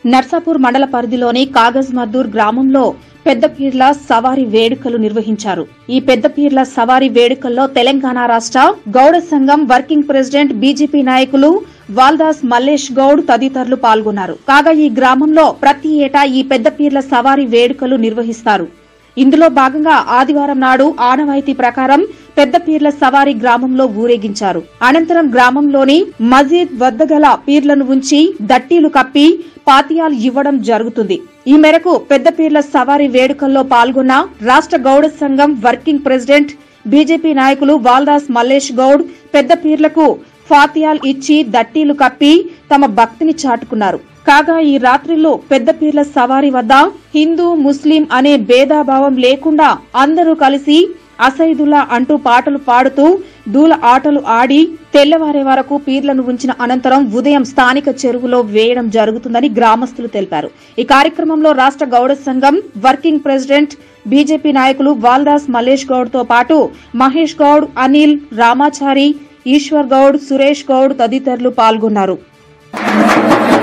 నర్సాపూర్ మండల పరిధిలోని కాగజ్ మద్దూర్ గ్రామంలో పెద్ద పీర్ల సవారీ వేడుకలు నిర్వహించారు ఈ పెద్ద పీర్ల సవారీ వేడుకల్లో తెలంగాణ రాష్ట్ర గౌడ సంఘం వర్కింగ్ ప్రెసిడెంట్ బీజేపీ నాయకులు వాల్దాస్ మల్లేష్ గౌడ్ తదితరులు పాల్గొన్నారు కాగా ఈ గ్రామంలో ప్రతి ఏటా ఈ పెద్ద పీర్ల సవారీ వేడుకలు నిర్వహిస్తారు ఇందులో భాగంగా ఆదివారం నాడు ఆనవాయితీ ప్రకారం పెద్ద పీర్ల సవారీ గ్రామంలో ఊరేగించారు అనంతరం గ్రామంలోని మజీద్ వద్ద గల పీర్లను ఉంచి దట్టీలు కప్పి పాతియాలు ఇవ్వడం జరుగుతుంది ఈ మేరకు పెద్ద పీర్ల సవారీ వేడుకల్లో పాల్గొన్న రాష్ట్ర గౌడ సంఘం వర్కింగ్ ప్రెసిడెంట్ బీజేపీ నాయకులు వాల్దాస్ మల్లేష్ గౌడ్ పెద్ద పీర్లకు ఫాతియాల్ ఇచ్చి దట్టీలు కప్పి తమ భక్తిని చాటుకున్నారు కాగా ఈ రాత్రిలో పెద్ద పీర్ల సవారీ వద్ద హిందూ ముస్లిం అనే భేదాభావం లేకుండా అందరూ కలిసి అసైదుల్లా అంటూ పాటలు పాడుతూ దూల ఆటలు ఆడి తెల్లవారే వరకు పీర్లను ఉంచిన అనంతరం ఉదయం స్థానిక చెరువులో వేయడం జరుగుతుందని గ్రామస్తులు తెలిపారు ఈ కార్యక్రమంలో రాష్ట్ర గౌడ సంఘం వర్కింగ్ ప్రెసిడెంట్ బీజేపీ నాయకులు వాల్దాస్ మల్లేష్ గౌడ్ తో పాటు మహేష్ గౌడ్ అనిల్ రామాచారి ఈశ్వర్ గౌడ్ సురేష్ గౌడ్ తదితరులు పాల్గొన్నారు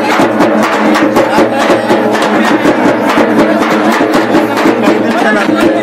ఐదు నిమిషాలు